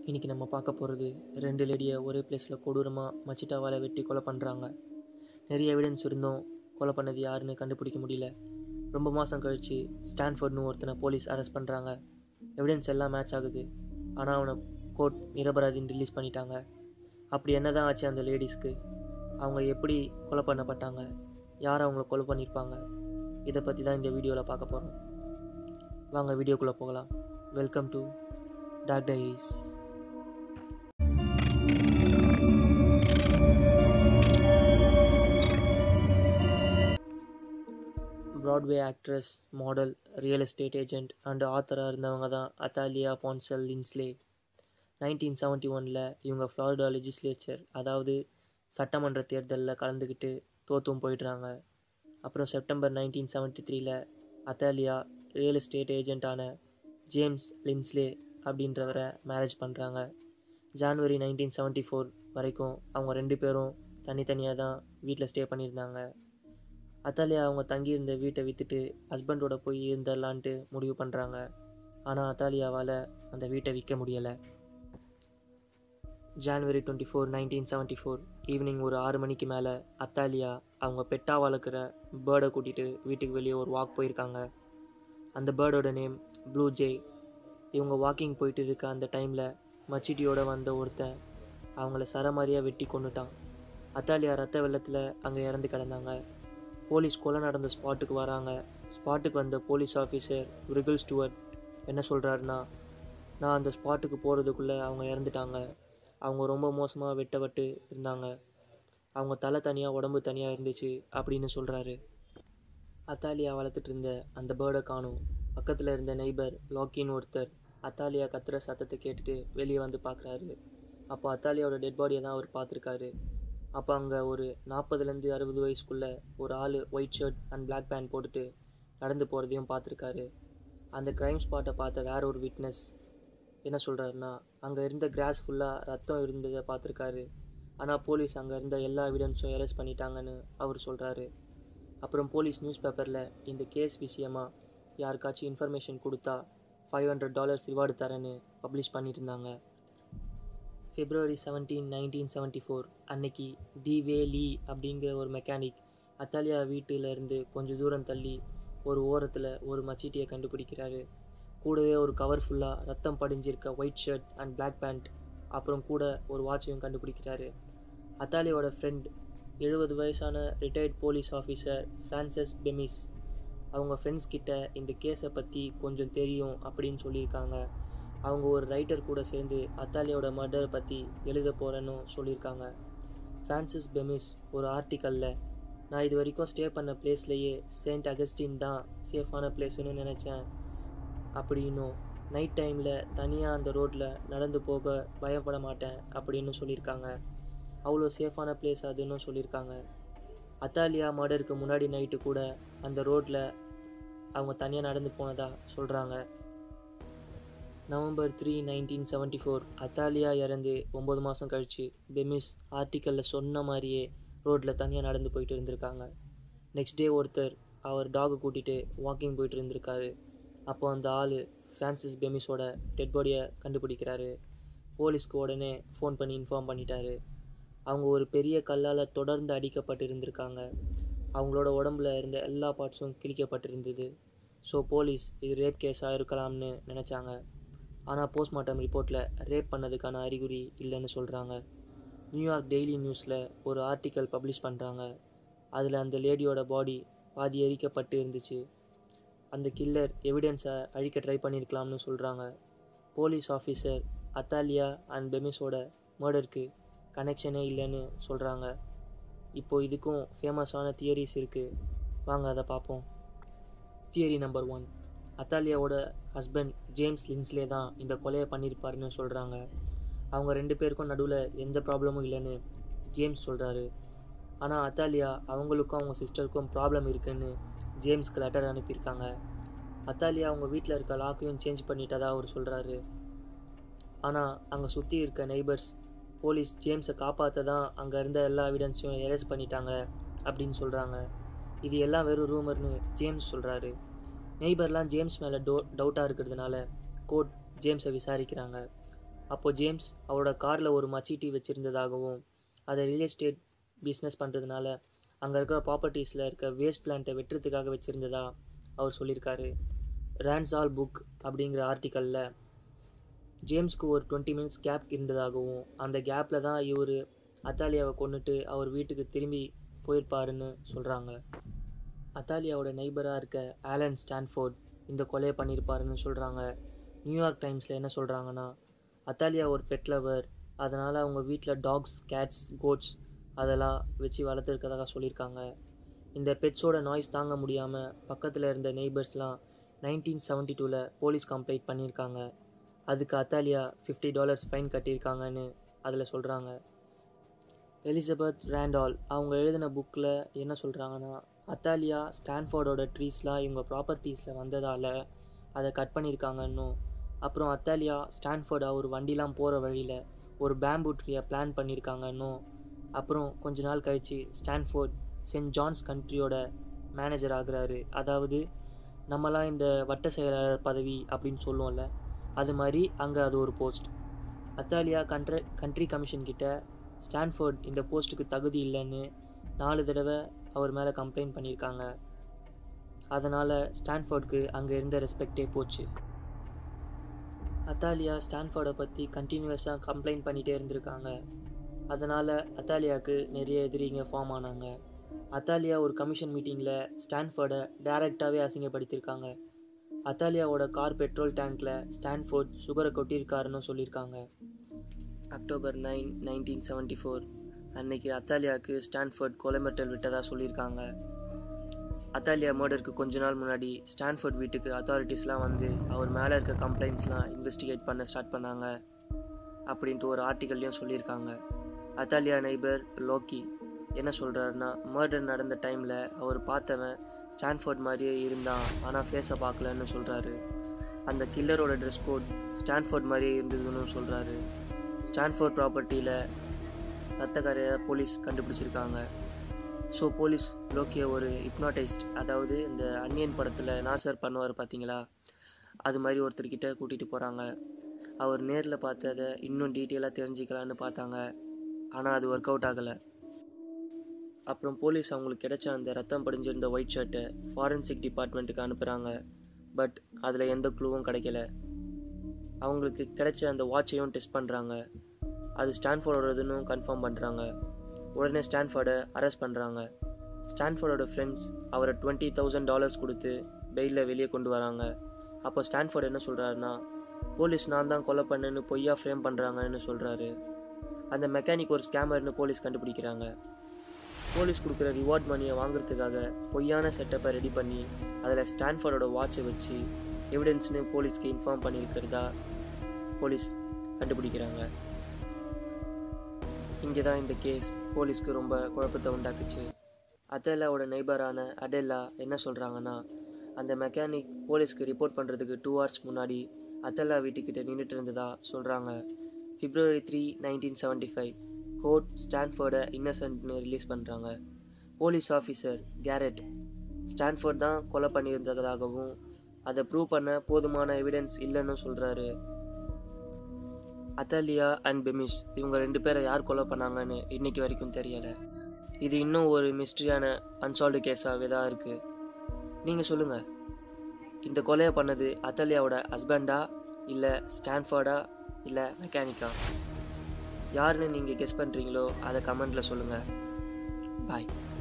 இன்றைக்கி நம்ம பார்க்க போகிறது ரெண்டு லேடியை ஒரே பிளேஸில் கொடூரமாக மச்சிட்டாவால் வெட்டி கொலை பண்ணுறாங்க நிறைய எவிடன்ஸ் இருந்தும் கொலை பண்ணது யாருன்னு கண்டுபிடிக்க முடியல ரொம்ப மாதம் கழித்து ஸ்டான்ஃபோர்ட்னு ஒருத்தனை போலீஸ் அரெஸ்ட் பண்ணுறாங்க எவிடன்ஸ் எல்லாம் மேட்ச் ஆகுது ஆனால் அவனை கோர்ட் நிரபராதின்னு ரிலீஸ் பண்ணிட்டாங்க அப்படி என்ன தான் ஆச்சு அந்த லேடிஸ்க்கு அவங்க எப்படி கொலை பண்ணப்பட்டாங்க யார் அவங்கள கொலை பண்ணியிருப்பாங்க இதை பற்றி தான் இந்த வீடியோவில் பார்க்க போகிறோம் வாங்க வீடியோக்குள்ளே போகலாம் welcome to talk diaries Broadway actress model real estate agent and ஆத்தராக இருந்தவங்க தான் அத்தாலியா பான்சல் லின்ஸ்லே நைன்டீன் செவன்ட்டி ஒனில் இவங்க ஃப்ளாரிடா லெஜிஸ்லேச்சர் அதாவது சட்டமன்ற தேர்தலில் கலந்துக்கிட்டு தோற்றும் போயிடுறாங்க அப்புறம் செப்டம்பர் நைன்டீன் செவன்ட்டி த்ரீல அத்தாலியா ரியல் எஸ்டேட் ஏஜென்ட்டான ஜேம்ஸ் லின்ஸ்லே அப்படின்றவரை மேரேஜ் பண்ணுறாங்க ஜான்வரி நைன்டீன் செவன்ட்டி ஃபோர் வரைக்கும் அவங்க ரெண்டு பேரும் தனித்தனியாக தான் வீட்டில் ஸ்டே பண்ணியிருந்தாங்க அத்தாலியா அவங்க தங்கியிருந்த வீட்டை விற்றுட்டு ஹஸ்பண்டோட போய் இருந்துடலான்ட்டு முடிவு பண்ணுறாங்க ஆனால் அத்தாலியாவால் அந்த வீட்டை விற்க முடியலை January twenty four nineteen seventy four evening ஒரு ஆறு மணிக்கு மேலே அத்தாலியா அவங்க பெட்டா வளர்க்குற பேர்டை கூட்டிகிட்டு வீட்டுக்கு வெளியே ஒரு வாக் போயிருக்காங்க அந்த பேர்டோட நேம் ப்ளூ ஜே இவங்க வாக்கிங் போயிட்டு இருக்க அந்த டைமில் மச்சிட்டியோட வந்த ஒருத்தன் அவங்கள சரமாரியாக வெட்டி கொண்டுட்டான் அத்தாலியா ரத்த வெள்ளத்தில் அங்கே இறந்து கிடந்தாங்க போலீஸ் கொலை நடந்த ஸ்பாட்டுக்கு வராங்க ஸ்பாட்டுக்கு வந்த போலீஸ் ஆஃபீஸர் ரிகல் ஸ்டுவர்ட் என்ன சொல்கிறாருன்னா நான் அந்த ஸ்பாட்டுக்கு போகிறதுக்குள்ளே அவங்க இறந்துட்டாங்க அவங்க ரொம்ப மோசமாக வெட்டப்பட்டு இருந்தாங்க அவங்க தலை தனியாக உடம்பு தனியாக இருந்துச்சு அப்படின்னு சொல்கிறாரு அத்தாலியா வளர்த்துட்டு இருந்த அந்த பேர்டை காணும் பக்கத்தில் இருந்த நெய்பர் லாக்கின்னு ஒருத்தர் அத்தாலியா கத்துற சத்தத்தை கேட்டுட்டு வெளியே வந்து பார்க்குறாரு அப்போ அத்தாலியாவோட டெட் பாடியை தான் அவர் பார்த்துருக்காரு அப்போ அங்கே ஒரு நாற்பதுலேருந்து அறுபது வயசுக்குள்ளே ஒரு ஆள் white shirt and black pant போட்டுட்டு நடந்து போகிறதையும் பார்த்துருக்காரு அந்த க்ரைம் ஸ்பாட்டை பார்த்த வேற ஒரு விட்னஸ் என்ன சொல்கிறாருன்னா அங்கே இருந்த கிராஸ் ஃபுல்லாக ரத்தம் இருந்ததை பார்த்துருக்காரு ஆனால் போலீஸ் அங்கே இருந்த எல்லா எவிடன்ஸும் அரெஸ்ட் பண்ணிட்டாங்கன்னு அவர் சொல்கிறாரு அப்புறம் போலீஸ் நியூஸ் பேப்பரில் இந்த கேஸ் விஷயமா யாருக்காச்சும் இன்ஃபர்மேஷன் கொடுத்தா ஃபைவ் ஹண்ட்ரட் டாலர்ஸ் ரிவார்டு தரேன்னு பப்ளிஷ் பண்ணியிருந்தாங்க February seventeen nineteen seventy four அன்னைக்கு டி வே லீ அப்படிங்கிற ஒரு மெக்கானிக் அத்தாலியா வீட்டிலேருந்து கொஞ்சம் தூரம் தள்ளி ஒரு ஓரத்தில் ஒரு மச்சீட்டியை கண்டுபிடிக்கிறாரு கூடவே ஒரு கவர் ஃபுல்லாக ரத்தம் படிஞ்சிருக்க white shirt and black pant அப்புறம் கூட ஒரு வாட்சையும் கண்டுபிடிக்கிறாரு அத்தாலியோட ஃப்ரெண்ட் எழுபது வயசான retired police officer Frances Bemis அவங்க ஃப்ரெண்ட்ஸ் கிட்ட இந்த கேஸை பற்றி கொஞ்சம் தெரியும் அப்படின்னு சொல்லியிருக்காங்க அவங்க ஒரு ரைட்டர் கூட சேர்ந்து அத்தாலியோட மர்டரை பற்றி எழுத போகிறேன்னு சொல்லியிருக்காங்க ஃப்ரான்சிஸ் பெமிஸ் ஒரு ஆர்டிக்கலில் நான் இது வரைக்கும் ஸ்டே பண்ண பிளேஸ்லேயே செயின்ட் அகஸ்டின் தான் சேஃபான பிளேஸ்னு நினச்சேன் அப்படின்னும் நைட் டைமில் தனியாக அந்த ரோட்டில் நடந்து போக பயப்பட மாட்டேன் அப்படின்னு சொல்லியிருக்காங்க அவ்வளோ சேஃபான பிளேஸ் அதுன்னு சொல்லியிருக்காங்க அத்தாலியா மர்டருக்கு முன்னாடி நைட்டு கூட அந்த ரோட்டில் அவங்க தனியாக நடந்து போனதாக சொல்கிறாங்க November three nineteen seventy four Athalia இறந்து ஒம்பது மாதம் கழித்து பெமிஸ் ஆர்டிக்கலில் சொன்ன மாதிரியே ரோட்டில் தனியாக நடந்து போயிட்டு இருந்திருக்காங்க நெக்ஸ்ட் டே ஒருத்தர் அவர் டாகை கூட்டிகிட்டு வாக்கிங் போயிட்டு இருந்திருக்காரு அப்போ அந்த ஆள் ஃப்ரான்சிஸ் பெமிஸோட டெட் பாடியை கண்டுபிடிக்கிறாரு போலீஸ்க்கு உடனே ஃபோன் பண்ணி இன்ஃபார்ம் பண்ணிட்டாரு அவங்க ஒரு பெரிய கல்லால் தொடர்ந்து அடிக்கப்பட்டு இருந்திருக்காங்க அவங்களோட உடம்புல இருந்த எல்லா பார்ட்ஸும் கிழிக்கப்பட்டிருந்தது ஸோ போலீஸ் இது ரேப் கேஸாக இருக்கலாம்னு நினச்சாங்க ஆனால் போஸ்ட்மார்ட்டம் ரிப்போர்ட்டில் ரேப் பண்ணதுக்கான அறிகுறி இல்லைன்னு சொல்கிறாங்க நியூயார்க் டெய்லி நியூஸில் ஒரு ஆர்டிக்கல் பப்ளிஷ் பண்ணுறாங்க அதில் அந்த லேடியோட பாடி பாதி எரிக்கப்பட்டு இருந்துச்சு அந்த கில்லர் எவிடன்ஸை அழிக்க ட்ரை பண்ணியிருக்கலாம்னு சொல்கிறாங்க போலீஸ் ஆஃபீஸர் அத்தாலியா அண்ட் பெமிஸோட மர்டருக்கு கனெக்ஷனே இல்லைன்னு சொல்கிறாங்க இப்போது இதுக்கும் ஃபேமஸான தியரிஸ் இருக்குது வாங்க அதை பார்ப்போம் தியரி நம்பர் ஒன் அத்தாலியாவோட ஹஸ்பண்ட் ஜேம்ஸ் லின்ஸ்லே தான் இந்த கொலையை பண்ணியிருப்பாருன்னு சொல்கிறாங்க அவங்க ரெண்டு பேருக்கும் நடுவில் எந்த ப்ராப்ளமும் இல்லைன்னு ஜேம்ஸ் சொல்கிறாரு ஆனால் அத்தாலியா அவங்களுக்கும் அவங்க சிஸ்டருக்கும் ப்ராப்ளம் இருக்குன்னு ஜேம்ஸ்க்கு லெட்டர் அனுப்பியிருக்காங்க அத்தாலியா அவங்க வீட்டில் இருக்க லாக்கையும் சேஞ்ச் பண்ணிட்டதா அவர் சொல்கிறாரு ஆனால் அங்கே சுற்றி இருக்க நெய்பர்ஸ் போலீஸ் ஜேம்ஸை காப்பாற்ற தான் அங்கே இருந்த எல்லா எவிடன்ஸையும் எரேஸ் பண்ணிட்டாங்க அப்படின்னு சொல்கிறாங்க இது எல்லாம் வெறும் ரூமர்னு ஜேம்ஸ் சொல்கிறாரு நெய்பர்லாம் ஜேம்ஸ் மேலே டோ டவுட்டாக இருக்கிறதுனால கோர்ட் ஜேம்ஸை விசாரிக்கிறாங்க அப்போது ஜேம்ஸ் அவரோட காரில் ஒரு மச்சீட்டி வச்சுருந்ததாகவும் அதை ரியல் எஸ்டேட் பிஸ்னஸ் பண்ணுறதுனால அங்கே இருக்கிற ப்ராப்பர்ட்டிஸில் இருக்க வேஸ்ட் பிளான்ட்டை வெட்டுறதுக்காக வச்சுருந்ததா அவர் சொல்லியிருக்காரு ரேன்சால் புக் அப்படிங்கிற ஆர்டிக்கலில் ஜேம்ஸ்க்கு ஒரு டுவெண்ட்டி மினிட்ஸ் கேப் இருந்ததாகவும் அந்த கேப்பில் தான் இவர் அத்தாலியாவை கொண்டுட்டு அவர் வீட்டுக்கு திரும்பி போயிருப்பாருன்னு சொல்கிறாங்க அத்தாலியாவோட நெய்பராக இருக்க ஆலன் ஸ்டான்ஃபோர்ட் இந்த கொலையை பண்ணியிருப்பாருன்னு சொல்கிறாங்க நியூயார்க் டைம்ஸில் என்ன சொல்கிறாங்கன்னா அத்தாலியா ஒரு பெட் லவர் அதனால் அவங்க வீட்டில் டாக்ஸ் கேட்ஸ் கோட்ஸ் அதெல்லாம் வச்சு வளர்த்துருக்கதாக சொல்லியிருக்காங்க இந்த பெட்ஸோட நாய்ஸ் தாங்க முடியாமல் பக்கத்தில் இருந்த நெய்பர்ஸ்லாம் நைன்டீன் செவன்ட்டி டூவில் போலீஸ் கம்ப்ளைண்ட் பண்ணியிருக்காங்க அதுக்கு அத்தாலியா ஃபிஃப்டி டாலர்ஸ் ஃபைன் கட்டியிருக்காங்கன்னு அதில் சொல்கிறாங்க எலிசபெத் ரேண்டால் அவங்க எழுதின புக்கில் என்ன சொல்கிறாங்கன்னா அத்தாலியா ஸ்டான்ஃபோர்டோட ட்ரீஸ்லாம் இவங்க ப்ராப்பர்ட்டிஸில் வந்ததால் அதை கட் பண்ணியிருக்காங்கன்னும் அப்புறம் அத்தாலியா ஸ்டான்ஃபோர்ட் அவர் வண்டிலாம் போகிற வழியில் ஒரு பேம்பு ட்ரீயை பிளான் பண்ணியிருக்காங்கன்னும் அப்புறம் கொஞ்ச நாள் கழித்து ஸ்டான்ஃபோர்ட் சென்ட் ஜான்ஸ் கண்ட்ரியோட மேனேஜர் ஆகுறாரு அதாவது நம்மலாம் இந்த வட்ட செயலாளர் பதவி அப்படின்னு சொல்லுவோம்ல அது மாதிரி அங்கே அது ஒரு post Athalia country country commission கிட்ட ஸ்டான்ஃபோர்ட் இந்த போஸ்ட்டுக்கு தகுதி இல்லைன்னு நாலு தடவை அவர் மேலே கம்ப்ளைண்ட் பண்ணியிருக்காங்க அதனால் ஸ்டான்ஃபோர்டுக்கு அங்கே இருந்த ரெஸ்பெக்டே போச்சு அத்தாலியா ஸ்டான்ஃபோர்டை பற்றி கண்டினியூஸாக கம்ப்ளைண்ட் பண்ணிகிட்டே இருந்திருக்காங்க அதனால் அத்தாலியாவுக்கு நிறைய எதிரிங்க ஃபார்ம் ஆனாங்க அத்தாலியா ஒரு கமிஷன் மீட்டிங்கில் ஸ்டான்ஃபோர்டை டைரெக்டாகவே அசிங்கப்படுத்தியிருக்காங்க அத்தாலியாவோட கார் பெட்ரோல் டேங்க்கில் ஸ்டான்ஃபோர்ட் சுகரை கொட்டியிருக்காருன்னு சொல்லியிருக்காங்க October nine nineteen seventy four அன்னைக்கு அத்தாலியாவுக்கு ஸ்டான்ஃபோர்ட் கொலை மிரட்டல் விட்டதாக சொல்லியிருக்காங்க அத்தாலியா மர்டருக்கு கொஞ்ச நாள் முன்னாடி ஸ்டான்ஃபோர்ட் வீட்டுக்கு அத்தாரிட்டிஸ்லாம் வந்து அவர் மேலே இருக்க கம்ப்ளைண்ட்ஸ்லாம் இன்வெஸ்டிகேட் பண்ண ஸ்டார்ட் பண்ணாங்க அப்படின்ட்டு ஒரு ஆர்டிக்கல்லையும் சொல்லியிருக்காங்க அத்தாலியா நெய்பர் லோக்கி என்ன சொல்கிறாருன்னா மர்டர் நடந்த டைமில் அவர் பார்த்தவன் ஸ்டான்ஃபோர்ட் மாதிரியே இருந்தான் ஆனால் ஃபேஸை பார்க்கலன்னு சொல்கிறாரு அந்த கில்லரோட ட்ரெஸ் கோட் ஸ்டான்ஃபோர்ட் மாதிரியே இருந்ததுன்னு சொல்கிறாரு ஸ்டான்ஃபோர்ட் ப்ராப்பர்ட்டியில் ரத்தக்கரையை போலீஸ் கண்டுபிடிச்சிருக்காங்க ஸோ போலீஸ் லோக்கிய ஒரு ஹிப்னாடைஸ்ட் அதாவது இந்த அன்னியன் படத்தில் நாசர் பண்ணுவார் பார்த்தீங்களா அது மாதிரி ஒருத்தர்கிட்ட கூட்டிகிட்டு போகிறாங்க அவர் நேரில் பார்த்ததை இன்னும் டீட்டெயிலாக தெரிஞ்சுக்கலான்னு பார்த்தாங்க ஆனால் அது ஒர்க் அவுட் ஆகலை அப்புறம் போலீஸ் அவங்களுக்கு கிடைச்ச அந்த ரத்தம் படிஞ்சிருந்த ஒயிட் ஷர்ட்டை ஃபாரன்சிக் டிபார்ட்மெண்ட்டுக்கு அனுப்புகிறாங்க பட் அதில் எந்த க்ளூவும் கிடைக்கல அவங்களுக்கு கிடைச்ச அந்த வாட்சையும் டெஸ்ட் பண்ணுறாங்க அது ஸ்டான்ஃபோர்டோடதுன்னு கன்ஃபார்ம் பண்ணுறாங்க உடனே ஸ்டான்ஃபோர்டை அரெஸ்ட் பண்ணுறாங்க ஸ்டான்ஃபோர்டோட ஃப்ரெண்ட்ஸ் அவரை டுவெண்ட்டி தௌசண்ட் டாலர்ஸ் கொடுத்து பெயிலில் வெளியே கொண்டு வராங்க அப்போ ஸ்டான்ஃபோர்ட் என்ன சொல்கிறாருன்னா போலீஸ் நான் தான் கொலை பண்ணேன்னு பொய்யா ஃப்ரேம் பண்ணுறாங்கன்னு சொல்கிறாரு அந்த மெக்கானிக் ஒரு ஸ்கேமர்னு போலீஸ் கண்டுபிடிக்கிறாங்க போலீஸ் கொடுக்குற ரிவார்ட் மணியை வாங்குறதுக்காக பொய்யான செட்டப்பை ரெடி பண்ணி அதில் ஸ்டான்ஃபோர்டோட வாட்சை வச்சு எவிடன்ஸ்னு போலீஸ்க்கு இன்ஃபார்ம் பண்ணியிருக்கிறதா போலீஸ் கண்டுபிடிக்கிறாங்க இங்கே தான் இந்த கேஸ் போலீஸ்க்கு ரொம்ப குழப்பத்தை உண்டாக்குச்சு அதெல்லாவோட நெய்பரான அடெல்லா என்ன சொல்கிறாங்கன்னா அந்த மெக்கானிக் போலீஸ்க்கு ரிப்போர்ட் பண்ணுறதுக்கு டூ ஹவர்ஸ் முன்னாடி அத்தல்லா வீட்டுக்கிட்ட நின்றுட்டு இருந்ததா சொல்கிறாங்க February three nineteen seventy five court ஸ்டான்ஃபோர்டை இன்னசென்ட்னு ரிலீஸ் பண்ணுறாங்க போலீஸ் ஆஃபீஸர் கேரட் ஸ்டான்ஃபோர்ட் தான் கொலை பண்ணியிருந்ததாகவும் அதை ப்ரூவ் பண்ண போதுமான எவிடன்ஸ் இல்லைன்னு சொல்கிறாரு அத்தாலியா அண்ட் பெமிஸ் இவங்க ரெண்டு பேரை யார் கொலை பண்ணாங்கன்னு இன்னைக்கு வரைக்கும் தெரியலை இது இன்னும் ஒரு மிஸ்ட்ரியான அன்சால்வ்டு கேஸாகவே தான் இருக்குது நீங்கள் சொல்லுங்கள் இந்த கொலையை பண்ணது அத்தாலியாவோட ஹஸ்பண்டா இல்லை ஸ்டான்ஃபோர்டா இல்லை மெக்கானிக்கா யாருன்னு நீங்கள் கெஸ் பண்ணுறீங்களோ அதை கமெண்ட்டில் சொல்லுங்கள் பாய்